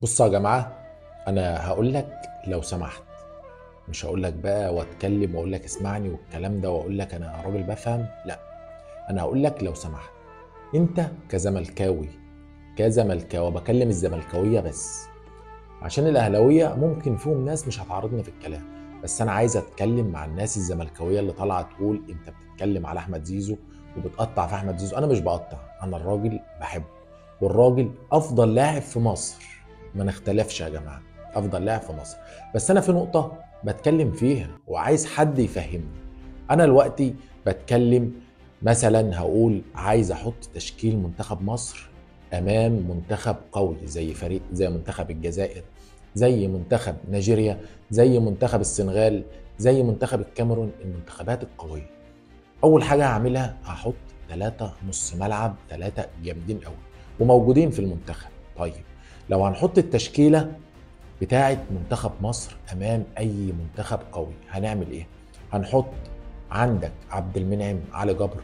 بصوا يا جماعة أنا هقول لك لو سمحت مش هقول لك بقى واتكلم واقول لك اسمعني والكلام ده واقول لك انا راجل بفهم لا انا هقول لك لو سمحت انت كزملكاوي كزملكاوي بكلم الزملكاويه بس عشان الاهلاويه ممكن فيهم ناس مش هتعارضني في الكلام بس انا عايز اتكلم مع الناس الزملكاويه اللي طالعه تقول انت بتتكلم على احمد زيزو وبتقطع في احمد زيزو انا مش بقطع انا الراجل بحبه والراجل افضل لاعب في مصر ما نختلفش يا جماعه افضل لاعب في مصر بس انا في نقطه بتكلم فيها وعايز حد يفهمني انا دلوقتي بتكلم مثلا هقول عايز احط تشكيل منتخب مصر امام منتخب قوي زي فريق زي منتخب الجزائر زي منتخب نيجيريا زي منتخب السنغال زي منتخب الكاميرون المنتخبات القويه اول حاجه هعملها هحط ثلاثة نص ملعب ثلاثة جامدين قوي وموجودين في المنتخب طيب لو هنحط التشكيله بتاعه منتخب مصر امام اي منتخب قوي هنعمل ايه هنحط عندك عبد المنعم علي جبر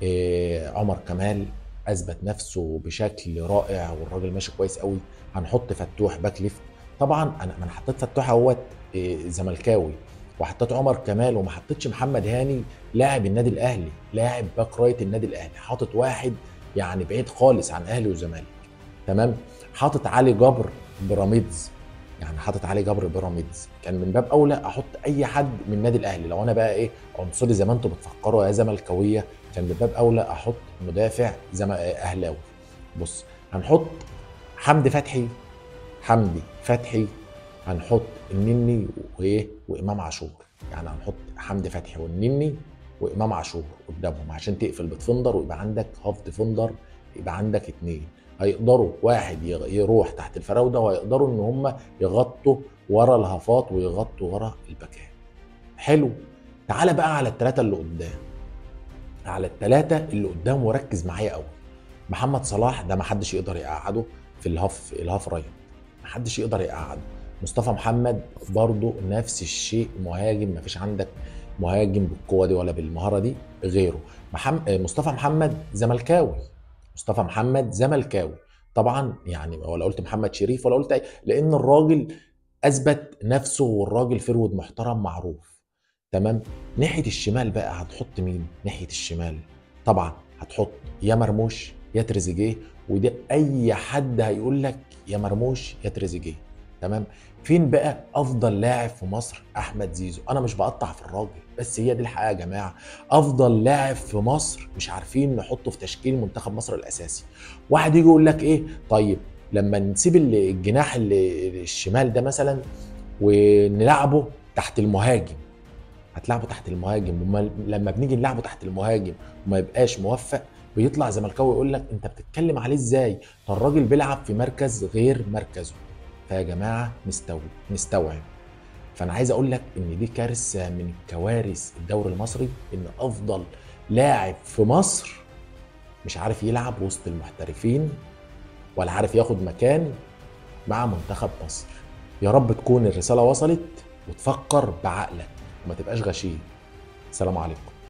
إيه عمر كمال اثبت نفسه بشكل رائع والراجل ماشي كويس قوي هنحط فتوح باك ليفت طبعا انا انا حطيت فتوح اهوت إيه زملكاوي وحطيت عمر كمال وما حطيتش محمد هاني لاعب النادي الاهلي لاعب باك رايت النادي الاهلي حاطط واحد يعني بعيد خالص عن اهلي وزمالك تمام حاطط علي جبر بيراميدز يعني حاطط علي جبر بيراميدز كان من باب اولى احط اي حد من النادي الاهلي لو انا بقى ايه عنصري زي ما انتم بتفكروا يا زملكاويه كان من باب اولى احط مدافع زم... اهلاوي بص هنحط حمدي فتحي حمدي فتحي هنحط النني وايه وامام عاشور يعني هنحط حمدي فتحي والنني وامام عاشور قدامهم عشان تقفل بتفندر ويبقى عندك هاف ديفندر يبقى عندك اتنين هيقدروا واحد يروح تحت الفراوده وهيقدروا ان هم يغطوا ورا الهافات ويغطوا ورا الباكات حلو تعال بقى على الثلاثه اللي قدام على الثلاثه اللي قدام وركز معايا قوي محمد صلاح ده ما حدش يقدر يقعده في الهاف الهاف رايت ما حدش يقدر يقعده مصطفى محمد برضو نفس الشيء مهاجم ما فيش عندك مهاجم بالقوه دي ولا بالمهاره دي غيره محمد مصطفى محمد زملكاوي مصطفى محمد زملكاوي طبعا يعني ولا قلت محمد شريف ولا قلت أي لان الراجل اثبت نفسه والراجل فرود محترم معروف تمام ناحيه الشمال بقى هتحط مين ناحيه الشمال طبعا هتحط يا مرموش يا تريزيجيه وده اي حد هيقول لك يا مرموش يا تريزيجيه تمام فين بقى افضل لاعب في مصر احمد زيزو انا مش بقطع في الراجل بس هي دي الحقيقه يا جماعه افضل لاعب في مصر مش عارفين نحطه في تشكيل منتخب مصر الاساسي واحد يجي يقول لك ايه طيب لما نسيب الجناح اللي الشمال ده مثلا ونلعبه تحت المهاجم هتلعبه تحت المهاجم لما بنيجي نلعبه تحت المهاجم وما يبقاش موفق بيطلع زملكاوي يقول لك انت بتتكلم عليه ازاي ده الراجل بيلعب في مركز غير مركزه فيا جماعه نستوعب نستوعب فانا عايز اقول لك ان دي كارثه من كوارث الدوري المصري ان افضل لاعب في مصر مش عارف يلعب وسط المحترفين ولا عارف ياخد مكان مع منتخب مصر يا رب تكون الرساله وصلت وتفكر بعقلك وما تبقاش غشيم السلام عليكم